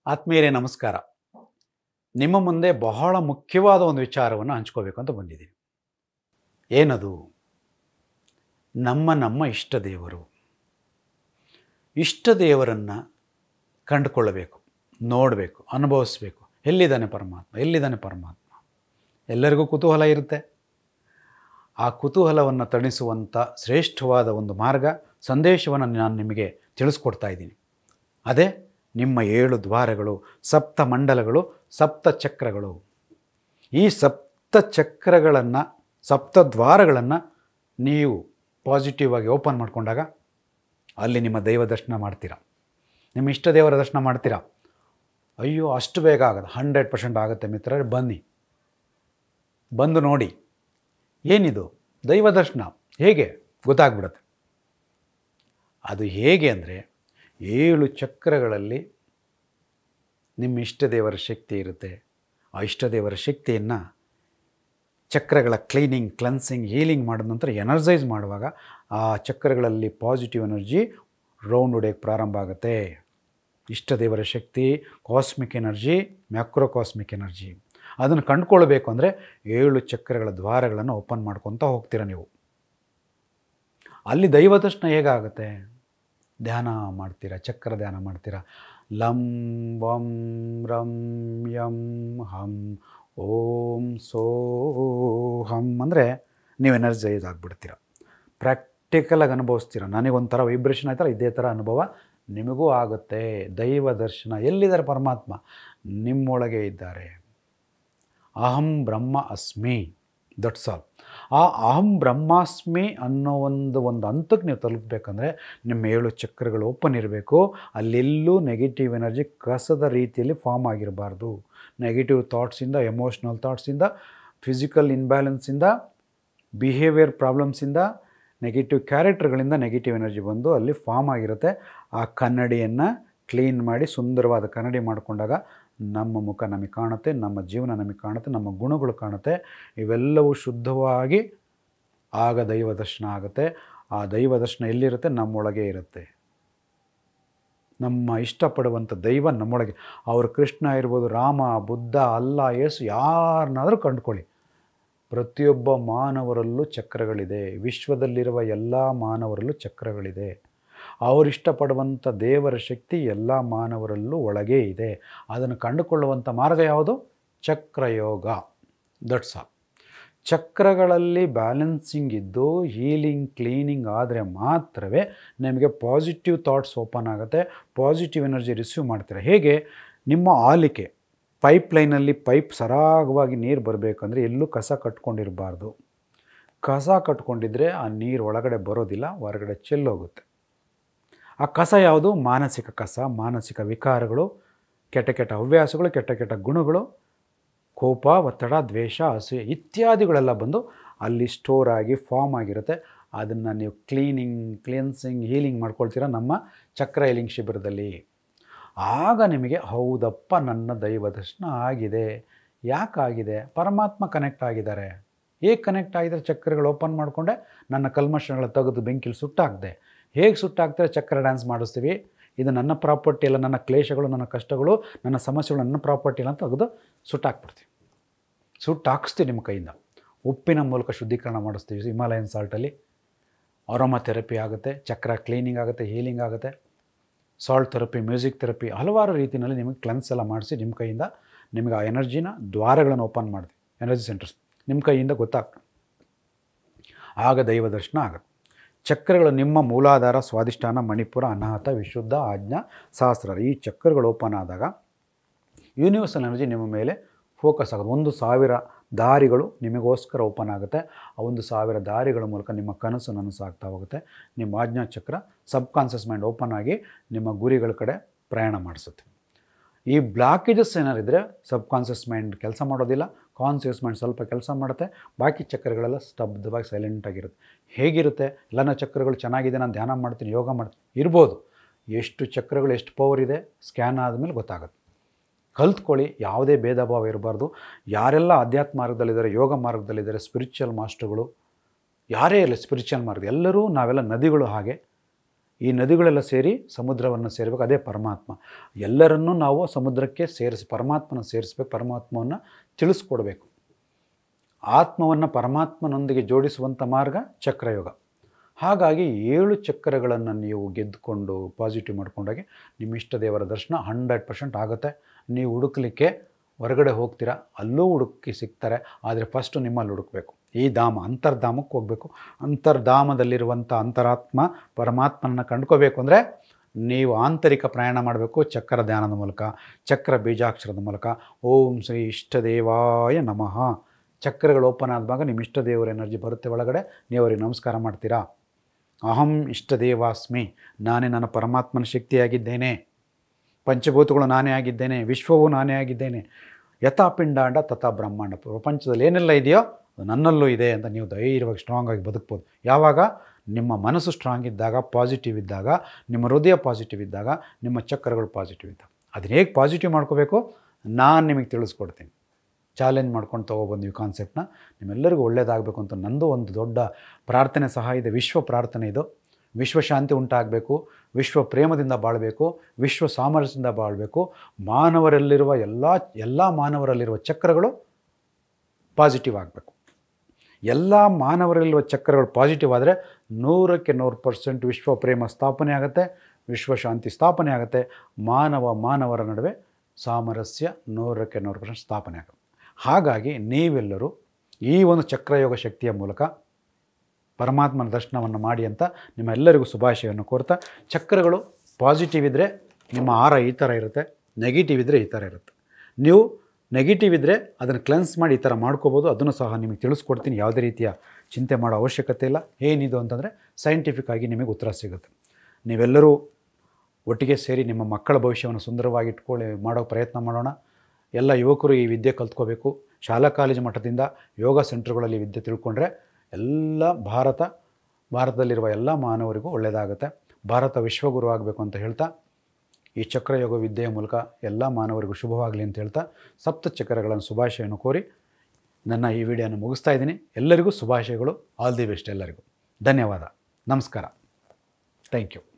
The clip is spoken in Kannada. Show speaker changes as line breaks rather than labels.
ಆತ್ಮೀಯರೇ ನಮಸ್ಕಾರ ನಿಮ್ಮ ಮುಂದೆ ಬಹಳ ಮುಖ್ಯವಾದ ಒಂದು ವಿಚಾರವನ್ನು ಹಂಚ್ಕೋಬೇಕು ಅಂತ ಬಂದಿದ್ದೀನಿ ಏನದು ನಮ್ಮ ನಮ್ಮ ಇಷ್ಟ ದೇವರು ಇಷ್ಟ ದೇವರನ್ನು ಕಂಡುಕೊಳ್ಳಬೇಕು ನೋಡಬೇಕು ಅನುಭವಿಸ್ಬೇಕು ಎಲ್ಲಿದ್ದಾನೆ ಪರಮಾತ್ಮ ಎಲ್ಲಿದ್ದಾನೆ ಪರಮಾತ್ಮ ಎಲ್ಲರಿಗೂ ಕುತೂಹಲ ಇರುತ್ತೆ ಆ ಕುತೂಹಲವನ್ನು ತಣಿಸುವಂಥ ಶ್ರೇಷ್ಠವಾದ ಒಂದು ಮಾರ್ಗ ಸಂದೇಶವನ್ನು ನಾನು ನಿಮಗೆ ತಿಳಿಸ್ಕೊಡ್ತಾ ಇದ್ದೀನಿ ಅದೇ ನಿಮ್ಮ ಏಳು ದ್ವಾರಗಳು ಸಪ್ತ ಮಂಡಲಗಳು ಸಪ್ತ ಚಕ್ರಗಳು ಈ ಸಪ್ತ ಚಕ್ರಗಳನ್ನು ಸಪ್ತ ದ್ವಾರಗಳನ್ನು ನೀವು ಪಾಸಿಟಿವ್ ಆಗಿ ಓಪನ್ ಮಾಡಿಕೊಂಡಾಗ ಅಲ್ಲಿ ನಿಮ್ಮ ದೈವ ದರ್ಶನ ಮಾಡ್ತೀರಾ ನಿಮ್ಮ ಇಷ್ಟ ದೇವರ ದರ್ಶನ ಮಾಡ್ತೀರಾ ಅಯ್ಯೋ ಅಷ್ಟು ಬೇಗ ಆಗೋದು ಹಂಡ್ರೆಡ್ ಪರ್ಸೆಂಟ್ ಆಗುತ್ತೆ ಮಿತ್ರರೇ ಬನ್ನಿ ಬಂದು ನೋಡಿ ಏನಿದು ದೈವ ದರ್ಶನ ಹೇಗೆ ಗೊತ್ತಾಗ್ಬಿಡುತ್ತೆ ಅದು ಹೇಗೆ ಅಂದರೆ ಏಳು ಚಕ್ರಗಳಲ್ಲಿ ನಿಮ್ಮ ಇಷ್ಟ ದೇವರ ಶಕ್ತಿ ಇರುತ್ತೆ ಆ ಇಷ್ಟ ದೇವರ ಶಕ್ತಿಯನ್ನು ಚಕ್ರಗಳ ಕ್ಲೀನಿಂಗ್ ಕ್ಲೆನ್ಸಿಂಗ್ ಹೀಲಿಂಗ್ ಮಾಡಿದ ನಂತರ ಎನರ್ಜೈಸ್ ಮಾಡುವಾಗ ಆ ಚಕ್ರಗಳಲ್ಲಿ ಪಾಸಿಟಿವ್ ಎನರ್ಜಿ ರೌಂಡ್ ಹೊಡೆಯೋಕ್ಕೆ ಪ್ರಾರಂಭ ಆಗುತ್ತೆ ಇಷ್ಟ ದೇವರ ಶಕ್ತಿ cosmic energy macro cosmic energy ಅದನ್ನು ಕಂಡುಕೊಳ್ಬೇಕು ಅಂದರೆ ಏಳು ಚಕ್ರಗಳ ದ್ವಾರಗಳನ್ನು ಓಪನ್ ಮಾಡ್ಕೊತ ಹೋಗ್ತೀರ ನೀವು ಅಲ್ಲಿ ದೈವ ದರ್ಶನ ಹೇಗಾಗುತ್ತೆ ಧ್ಯಾನ ಮಾಡ್ತೀರಾ ಚಕ್ರ ಧ್ಯಾನ ಮಾಡ್ತೀರಾ ಲಂ ವಂ ರಂ ಯಂ ಹಂ ಓಂ ಸೋ ಹಂ ಅಂದರೆ ನೀವು ಎನರ್ಜೈಸ್ ಆಗಿಬಿಡ್ತೀರ ಪ್ರಾಕ್ಟಿಕಲಾಗಿ ಅನುಭವಿಸ್ತೀರ ನನಗೊಂಥರ ವೈಬ್ರೇಷನ್ ಆಯ್ತಲ್ಲ ಇದೇ ಥರ ಅನುಭವ ನಿಮಗೂ ಆಗುತ್ತೆ ದೈವ ದರ್ಶನ ಎಲ್ಲಿದ್ದಾರೆ ಪರಮಾತ್ಮ ನಿಮ್ಮೊಳಗೆ ಇದ್ದಾರೆ ಅಹಂ ಬ್ರಹ್ಮ ಅಸ್ಮಿ ದಟ್ಸ್ ಆಲ್ ಆ ಅಹಂ ಬ್ರಹ್ಮಾಸ್ಮಿ ಅನ್ನೋ ಒಂದು ಒಂದು ಹಂತಕ್ಕೆ ನೀವು ತಲುಪಬೇಕಂದ್ರೆ ನಿಮ್ಮ ಏಳು ಚಕ್ರಗಳು ಓಪನ್ ಇರಬೇಕು ಅಲ್ಲೆಲ್ಲೂ ನೆಗೆಟಿವ್ ಎನರ್ಜಿ ಕಸದ ರೀತಿಯಲ್ಲಿ ಫಾರ್ಮ್ ಆಗಿರಬಾರ್ದು ನೆಗೆಟಿವ್ ಥಾಟ್ಸಿಂದ ಎಮೋಷ್ನಲ್ ಥಾಟ್ಸಿಂದ ಫಿಸಿಕಲ್ ಇನ್ಬ್ಯಾಲೆನ್ಸಿಂದ ಬಿಹೇವಿಯರ್ ಪ್ರಾಬ್ಲಮ್ಸಿಂದ ನೆಗೆಟಿವ್ ಕ್ಯಾರೆಕ್ಟರ್ಗಳಿಂದ ನೆಗೆಟಿವ್ ಎನರ್ಜಿ ಬಂದು ಅಲ್ಲಿ ಫಾರ್ಮ್ ಆಗಿರುತ್ತೆ ಆ ಕನ್ನಡಿಯನ್ನು ಕ್ಲೀನ್ ಮಾಡಿ ಸುಂದರವಾದ ಕನ್ನಡಿ ಮಾಡಿಕೊಂಡಾಗ ನಮ್ಮ ಮುಖ ನಮಗೆ ಕಾಣುತ್ತೆ ನಮ್ಮ ಜೀವನ ನಮಗೆ ಕಾಣುತ್ತೆ ನಮ್ಮ ಗುಣಗಳು ಕಾಣುತ್ತೆ ಇವೆಲ್ಲವೂ ಶುದ್ಧವಾಗಿ ಆಗ ದೈವ ದರ್ಶನ ಆಗುತ್ತೆ ಆ ದೈವ ದರ್ಶನ ಎಲ್ಲಿರುತ್ತೆ ನಮ್ಮೊಳಗೆ ಇರುತ್ತೆ ನಮ್ಮ ಇಷ್ಟಪಡುವಂಥ ದೈವ ನಮ್ಮೊಳಗೆ ಅವರು ಕೃಷ್ಣ ಇರ್ಬೋದು ರಾಮ ಬುದ್ಧ ಅಲ್ಲ ಯೇಸು ಯಾರನ್ನಾದರೂ ಕಂಡುಕೊಳ್ಳಿ ಪ್ರತಿಯೊಬ್ಬ ಮಾನವರಲ್ಲೂ ಚಕ್ರಗಳಿದೆ ವಿಶ್ವದಲ್ಲಿರುವ ಎಲ್ಲ ಮಾನವರಲ್ಲೂ ಚಕ್ರಗಳಿದೆ ಅವರಿಷ್ಟಪಡುವಂಥ ದೇವರ ಶಕ್ತಿ ಎಲ್ಲ ಮಾನವರಲ್ಲೂ ಒಳಗೆ ಇದೆ ಅದನ್ನು ಕಂಡುಕೊಳ್ಳುವಂಥ ಮಾರ್ಗ ಯಾವುದು ಚಕ್ರಯೋಗ ದಟ್ಸ್ ಆಲ್ ಚಕ್ರಗಳಲ್ಲಿ ಬ್ಯಾಲೆನ್ಸಿಂಗ್ ಇದ್ದು ಹೀಲಿಂಗ್ ಕ್ಲೀನಿಂಗ್ ಆದರೆ ಮಾತ್ರವೇ ನಿಮಗೆ ಪಾಸಿಟಿವ್ ಥಾಟ್ಸ್ ಓಪನ್ ಆಗುತ್ತೆ ಪಾಸಿಟಿವ್ ಎನರ್ಜಿ ರಿಸೀವ್ ಮಾಡ್ತೀರ ಹೇಗೆ ನಿಮ್ಮ ಆಲಿಕೆ ಪೈಪ್ ಲೈನಲ್ಲಿ ಪೈಪ್ ಸರಾಗವಾಗಿ ನೀರು ಬರಬೇಕಂದ್ರೆ ಎಲ್ಲೂ ಕಸ ಕಟ್ಕೊಂಡಿರಬಾರ್ದು ಕಸ ಕಟ್ಕೊಂಡಿದ್ರೆ ಆ ನೀರು ಒಳಗಡೆ ಬರೋದಿಲ್ಲ ಹೊರಗಡೆ ಚೆಲ್ಲೋಗುತ್ತೆ ಆ ಕಸ ಯಾವುದು ಮಾನಸಿಕ ಕಸ ಮಾನಸಿಕ ವಿಕಾರಗಳು ಕೆಟ್ಟ ಕೆಟ್ಟ ಹವ್ಯಾಸಗಳು ಕೆಟ್ಟ ಕೆಟ್ಟ ಗುಣಗಳು ಕೋಪ ಒತ್ತಡ ದ್ವೇಷ ಅಸೂಯೆ ಇತ್ಯಾದಿಗಳೆಲ್ಲ ಬಂದು ಅಲ್ಲಿ ಸ್ಟೋರ್ ಆಗಿ ಫಾರ್ಮ್ ಆಗಿರುತ್ತೆ ಅದನ್ನು ನೀವು ಕ್ಲೀನಿಂಗ್ ಕ್ಲೀನ್ಸಿಂಗ್ ಹೀಲಿಂಗ್ ಮಾಡ್ಕೊಳ್ತೀರ ನಮ್ಮ ಚಕ್ರ ಹೀಲಿಂಗ್ ಶಿಬಿರದಲ್ಲಿ ಆಗ ನಿಮಗೆ ಹೌದಪ್ಪ ನನ್ನ ದೈವ ದರ್ಶನ ಆಗಿದೆ ಯಾಕಾಗಿದೆ ಪರಮಾತ್ಮ ಕನೆಕ್ಟ್ ಆಗಿದ್ದಾರೆ ಹೇಗೆ ಕನೆಕ್ಟ್ ಆಗಿದ್ದಾರೆ ಚಕ್ರಗಳು ಓಪನ್ ಮಾಡಿಕೊಂಡೆ ನನ್ನ ಕಲ್ಮಶಗಳ ತೆಗೆದು ಬೆಂಕಿಲಿ ಸುಟ್ಟಾಕ್ದೆ ಹೇಗೆ ಸುಟ್ಟಾಕ್ತಾರೆ ಚಕ್ರ ಡ್ಯಾನ್ಸ್ ಮಾಡಿಸ್ತೀವಿ ಇದು ನನ್ನ ಪ್ರಾಪರ್ಟಿ ಅಲ್ಲ ನನ್ನ ಕ್ಲೇಶಗಳು ನನ್ನ ಕಷ್ಟಗಳು ನನ್ನ ಸಮಸ್ಯೆಗಳು ನನ್ನ ಪ್ರಾಪರ್ಟಿ ಇಲ್ಲ ಅಂತ ತೆಗೆದು ಸುಟ್ಟಾಕ್ಬಿಡ್ತೀವಿ ಸುಟ್ಟು ಹಾಕಿಸ್ತೀವಿ ನಿಮ್ಮ ಕೈಯಿಂದ ಉಪ್ಪಿನ ಮೂಲಕ ಶುದ್ಧೀಕರಣ ಮಾಡಿಸ್ತೀವಿ ಹಿಮಾಲಯನ್ ಸಾಲ್ಟಲ್ಲಿ ಅರೋಮಾ ಥೆರಪಿ ಆಗುತ್ತೆ ಚಕ್ರ ಕ್ಲೀನಿಂಗ್ ಆಗುತ್ತೆ ಹೀಲಿಂಗ್ ಆಗುತ್ತೆ ಸಾಲ್ಟ್ ಥೆರಪಿ ಮ್ಯೂಸಿಕ್ ಥೆರಪಿ ಹಲವಾರು ರೀತಿಯಲ್ಲಿ ನಿಮಗೆ ಕ್ಲೆನ್ಸ್ ಎಲ್ಲ ಮಾಡಿಸಿ ನಿಮ್ಮ ಕೈಯಿಂದ ನಿಮಗೆ ಆ ಎನರ್ಜಿನ ದ್ವಾರಗಳನ್ನು ಓಪನ್ ಮಾಡ್ತೀವಿ ಎನರ್ಜಿ ಸೆಂಟರ್ಸ್ ನಿಮ್ಮ ಕೈಯಿಂದ ಗೊತ್ತಾಗ್ತದೆ ಆಗ ದೈವ ದರ್ಶನ ಆಗುತ್ತೆ ಚಕ್ರಗಳು ನಿಮ್ಮ ಮೂಲಾಧಾರ ಸ್ವಾದಿಷ್ಠಾನ ಮಣಿಪುರ ಅನಾಹತ ವಿಶುದ್ಧ ಆಜ್ಞಾ ಸಹಸ್ರಾರ ಈ ಚಕ್ರಗಳು ಓಪನ್ ಆದಾಗ ಯೂನಿವರ್ಸಲ್ ಎನರ್ಜಿ ನಿಮ್ಮ ಮೇಲೆ ಫೋಕಸ್ ಆಗೋದು ಒಂದು ಸಾವಿರ ದಾರಿಗಳು ನಿಮಗೋಸ್ಕರ ಓಪನ್ ಆಗುತ್ತೆ ಆ ಒಂದು ಸಾವಿರ ದಾರಿಗಳ ಮೂಲಕ ನಿಮ್ಮ ಕನಸು ನನಸಾಗ್ತಾ ಹೋಗುತ್ತೆ ನಿಮ್ಮ ಆಜ್ಞಾ ಚಕ್ರ ಸಬ್ ಕಾನ್ಷಿಯಸ್ ಮೈಂಡ್ ಓಪನ್ ಆಗಿ ನಿಮ್ಮ ಗುರಿಗಳ ಕಡೆ ಪ್ರಯಾಣ ಮಾಡಿಸುತ್ತೆ ಈ ಬ್ಲಾಕೇಜಸ್ ಏನಾರಿದ್ರೆ ಸಬ್ ಕಾನ್ಷಿಯಸ್ ಮೈಂಡ್ ಕೆಲಸ ಮಾಡೋದಿಲ್ಲ ಕಾನ್ಷಿಯಸ್ ಮೈಂಡ್ ಸ್ವಲ್ಪ ಕೆಲಸ ಮಾಡುತ್ತೆ ಬಾಕಿ ಚಕ್ರಗಳೆಲ್ಲ ಸ್ತಬ್ಧವಾಗಿ ಸೈಲೆಂಟಾಗಿರುತ್ತೆ ಹೇಗಿರುತ್ತೆ ಎಲ್ಲನ ಚಕ್ರಗಳು ಚೆನ್ನಾಗಿದೆ ನಾನು ಧ್ಯಾನ ಮಾಡ್ತೀನಿ ಯೋಗ ಮಾಡ್ತೀನಿ ಇರ್ಬೋದು ಎಷ್ಟು ಚಕ್ರಗಳು ಎಷ್ಟು ಪವರ್ ಇದೆ ಸ್ಕ್ಯಾನ್ ಆದಮೇಲೆ ಗೊತ್ತಾಗುತ್ತೆ ಕಲ್ತ್ಕೊಳ್ಳಿ ಯಾವುದೇ ಭೇದ ಭಾವ ಇರಬಾರ್ದು ಯಾರೆಲ್ಲ ಅಧ್ಯಾತ್ಮ ಮಾರ್ಗದಲ್ಲಿದ್ದಾರೆ ಯೋಗ ಮಾರ್ಗದಲ್ಲಿದ್ದಾರೆ ಸ್ಪಿರಿಚುವಲ್ ಮಾಸ್ಟರ್ಗಳು ಯಾರೇ ಇರಲಿ ಸ್ಪಿರಿಚುವಲ್ ಮಾರ್ಗ ಎಲ್ಲರೂ ನಾವೆಲ್ಲ ನದಿಗಳು ಹಾಗೆ ಈ ನದಿಗಳೆಲ್ಲ ಸೇರಿ ಸಮುದ್ರವನ್ನು ಸೇರಬೇಕು ಅದೇ ಪರಮಾತ್ಮ ಎಲ್ಲರನ್ನೂ ನಾವು ಸಮುದ್ರಕ್ಕೆ ಸೇರಿಸಿ ಪರಮಾತ್ಮನ ಸೇರಿಸ್ಬೇಕು ಪರಮಾತ್ಮವನ್ನು ತಿಳಿಸ್ಕೊಡ್ಬೇಕು ಆತ್ಮವನ್ನು ಪರಮಾತ್ಮನೊಂದಿಗೆ ಜೋಡಿಸುವಂಥ ಮಾರ್ಗ ಚಕ್ರಯೋಗ ಹಾಗಾಗಿ ಏಳು ಚಕ್ರಗಳನ್ನು ನೀವು ಗೆದ್ದುಕೊಂಡು ಪಾಸಿಟಿವ್ ಮಾಡ್ಕೊಂಡಾಗೆ ನಿಮ್ಮ ಇಷ್ಟ ದೇವರ ದರ್ಶನ ಹಂಡ್ರೆಡ್ ಪರ್ಸೆಂಟ್ ಆಗುತ್ತೆ ನೀವು ಹುಡುಕ್ಲಿಕ್ಕೆ ಹೊರಗಡೆ ಹೋಗ್ತೀರಾ ಅಲ್ಲೂ ಹುಡುಕಿ ಸಿಗ್ತಾರೆ ಆದರೆ ಫಸ್ಟು ನಿಮ್ಮಲ್ಲಿ ಹುಡುಕಬೇಕು ಈ ಧಾಮ ಅಂತರ್ಧಾಮಕ್ಕೆ ಹೋಗಬೇಕು ಅಂತರ್ಧಾಮದಲ್ಲಿರುವಂಥ ಅಂತರಾತ್ಮ ಪರಮಾತ್ಮನ ಕಂಡ್ಕೋಬೇಕು ಅಂದರೆ ನೀವು ಆಂತರಿಕ ಪ್ರಯಾಣ ಮಾಡಬೇಕು ಚಕ್ರ ಧ್ಯಾನದ ಮೂಲಕ ಚಕ್ರ ಬೀಜಾಕ್ಷರದ ಮೂಲಕ ಓಂ ಶ್ರೀ ಇಷ್ಟದೇವಾಯ ನಮಃ ಚಕ್ರಗಳು ಓಪನ್ ಆದಾಗ ನಿಮ್ಮ ಇಷ್ಟ ದೇವರ ಎನರ್ಜಿ ಬರುತ್ತೆ ಒಳಗಡೆ ನೀವು ಅವ್ರಿಗೆ ನಮಸ್ಕಾರ ಮಾಡ್ತೀರಾ ಅಹಂ ಇಷ್ಟದೇವಾಸ್ಮಿ ನಾನೇ ನನ್ನ ಪರಮಾತ್ಮನ ಶಕ್ತಿಯಾಗಿದ್ದೇನೆ ಪಂಚಭೂತಗಳು ನಾನೇ ಆಗಿದ್ದೇನೆ ವಿಶ್ವವು ನಾನೇ ಆಗಿದ್ದೇನೆ ಯಥಾ ಪಿಂಡಾಂಡ ತಥಾ ಬ್ರಹ್ಮಾಂಡ ಪ್ರಪಂಚದಲ್ಲಿ ಏನೆಲ್ಲ ಇದೆಯೋ ಅದು ನನ್ನಲ್ಲೂ ಇದೆ ಅಂತ ನೀವು ಧೈರ್ಯವಾಗಿ ಸ್ಟ್ರಾಂಗ್ ಆಗಿ ಬದುಕ್ಬೋದು ಯಾವಾಗ ನಿಮ್ಮ ಮನಸ್ಸು ಸ್ಟ್ರಾಂಗ್ ಇದ್ದಾಗ ಪಾಸಿಟಿವ್ ಇದ್ದಾಗ ನಿಮ್ಮ ಹೃದಯ ಪಾಸಿಟಿವ್ ಇದ್ದಾಗ ನಿಮ್ಮ ಚಕ್ರಗಳು ಪಾಸಿಟಿವ್ ಇದ್ದಾಗ ಅದನ್ನ ಹೇಗೆ ಪಾಸಿಟಿವ್ ಮಾಡ್ಕೋಬೇಕು ನಾನು ನಿಮಗೆ ತಿಳಿಸ್ಕೊಡ್ತೀನಿ ಚಾಲೆಂಜ್ ಮಾಡ್ಕೊಂಡು ತೊಗೊಬಂದು ಈ ಕಾನ್ಸೆಪ್ಟ್ನ ನಿಮ್ಮೆಲ್ಲರಿಗೂ ಒಳ್ಳೆಯದಾಗಬೇಕು ಅಂತ ನಂದು ಒಂದು ದೊಡ್ಡ ಪ್ರಾರ್ಥನೆ ಸಹ ಇದೆ ವಿಶ್ವ ಪ್ರಾರ್ಥನೆ ಇದು ವಿಶ್ವ ಶಾಂತಿ ಉಂಟಾಗಬೇಕು ವಿಶ್ವ ಪ್ರೇಮದಿಂದ ಬಾಳಬೇಕು ವಿಶ್ವ ಸಾಮರಸ್ಯದಿಂದ ಬಾಳಬೇಕು ಮಾನವರಲ್ಲಿರುವ ಎಲ್ಲ ಎಲ್ಲ ಮಾನವರಲ್ಲಿರುವ ಚಕ್ರಗಳು ಪಾಸಿಟಿವ್ ಆಗಬೇಕು ಎಲ್ಲ ಮಾನವರಲ್ಲಿರುವ ಚಕ್ರಗಳು ಪಾಸಿಟಿವ್ ಆದರೆ ನೂರಕ್ಕೆ ನೂರು ಪರ್ಸೆಂಟ್ ವಿಶ್ವ ಪ್ರೇಮ ಸ್ಥಾಪನೆ ಆಗುತ್ತೆ ವಿಶ್ವ ಶಾಂತಿ ಸ್ಥಾಪನೆ ಆಗುತ್ತೆ ಮಾನವ ಮಾನವರ ನಡುವೆ ಸಾಮರಸ್ಯ ನೂರಕ್ಕೆ ನೂರು ಪರ್ಸೆಂಟ್ ಸ್ಥಾಪನೆ ಆಗುತ್ತೆ ಹಾಗಾಗಿ ನೀವೆಲ್ಲರೂ ಈ ಒಂದು ಚಕ್ರಯೋಗ ಶಕ್ತಿಯ ಮೂಲಕ ಪರಮಾತ್ಮನ ದರ್ಶನವನ್ನು ಮಾಡಿ ಅಂತ ನಿಮ್ಮೆಲ್ಲರಿಗೂ ಶುಭಾಶಯವನ್ನು ಕೋರ್ತಾ ಚಕ್ರಗಳು ಪಾಸಿಟಿವ್ ಇದ್ದರೆ ನಿಮ್ಮ ಆರ ಈ ಥರ ಇರುತ್ತೆ ನೆಗೆಟಿವ್ ಇದ್ದರೆ ಈ ಥರ ಇರುತ್ತೆ ನೀವು ನೆಗೆಟಿವ್ ಇದ್ದರೆ ಅದನ್ನು ಕ್ಲೆನ್ಸ್ ಮಾಡಿ ಈ ಥರ ಮಾಡ್ಕೋಬೋದು ಅದನ್ನು ಸಹ ನಿಮಗೆ ತಿಳಿಸ್ಕೊಡ್ತೀನಿ ಯಾವುದೇ ರೀತಿಯ ಚಿಂತೆ ಮಾಡೋ ಅವಶ್ಯಕತೆ ಇಲ್ಲ ಏನಿದು ಅಂತಂದರೆ ಸೈಂಟಿಫಿಕ್ ಆಗಿ ನಿಮಗೆ ಉತ್ತರ ಸಿಗುತ್ತೆ ನೀವೆಲ್ಲರೂ ಒಟ್ಟಿಗೆ ಸೇರಿ ನಿಮ್ಮ ಮಕ್ಕಳ ಭವಿಷ್ಯವನ್ನು ಸುಂದರವಾಗಿ ಇಟ್ಕೊಳ್ಳಿ ಮಾಡೋ ಪ್ರಯತ್ನ ಮಾಡೋಣ ಎಲ್ಲ ಯುವಕರು ಈ ವಿದ್ಯೆ ಕಲ್ತ್ಕೋಬೇಕು ಶಾಲಾ ಕಾಲೇಜು ಮಟ್ಟದಿಂದ ಯೋಗ ಸೆಂಟರ್ಗಳಲ್ಲಿ ವಿದ್ಯೆ ತಿಳ್ಕೊಂಡ್ರೆ ಎಲ್ಲ ಭಾರತ ಭಾರತದಲ್ಲಿರುವ ಎಲ್ಲ ಮಾನವರಿಗೂ ಒಳ್ಳೆಯದಾಗುತ್ತೆ ಭಾರತ ವಿಶ್ವಗುರು ಆಗಬೇಕು ಅಂತ ಹೇಳ್ತಾ ಈ ಚಕ್ರಯೋಗ ವಿದ್ಯೆಯ ಮೂಲಕ ಎಲ್ಲ ಮಾನವರಿಗೂ ಶುಭವಾಗಲಿ ಅಂತ ಹೇಳ್ತಾ ಸಪ್ತ ಚಕ್ರಗಳನ್ನು ಶುಭಾಶಯವನ್ನು ಕೋರಿ ನನ್ನ ಈ ವಿಡಿಯೋನ ಮುಗಿಸ್ತಾ ಇದ್ದೀನಿ ಎಲ್ಲರಿಗೂ ಶುಭಾಶಯಗಳು ಆಲ್ ದಿ ಬೆಸ್ಟ್ ಎಲ್ಲರಿಗೂ ಧನ್ಯವಾದ ನಮಸ್ಕಾರ ಥ್ಯಾಂಕ್ ಯು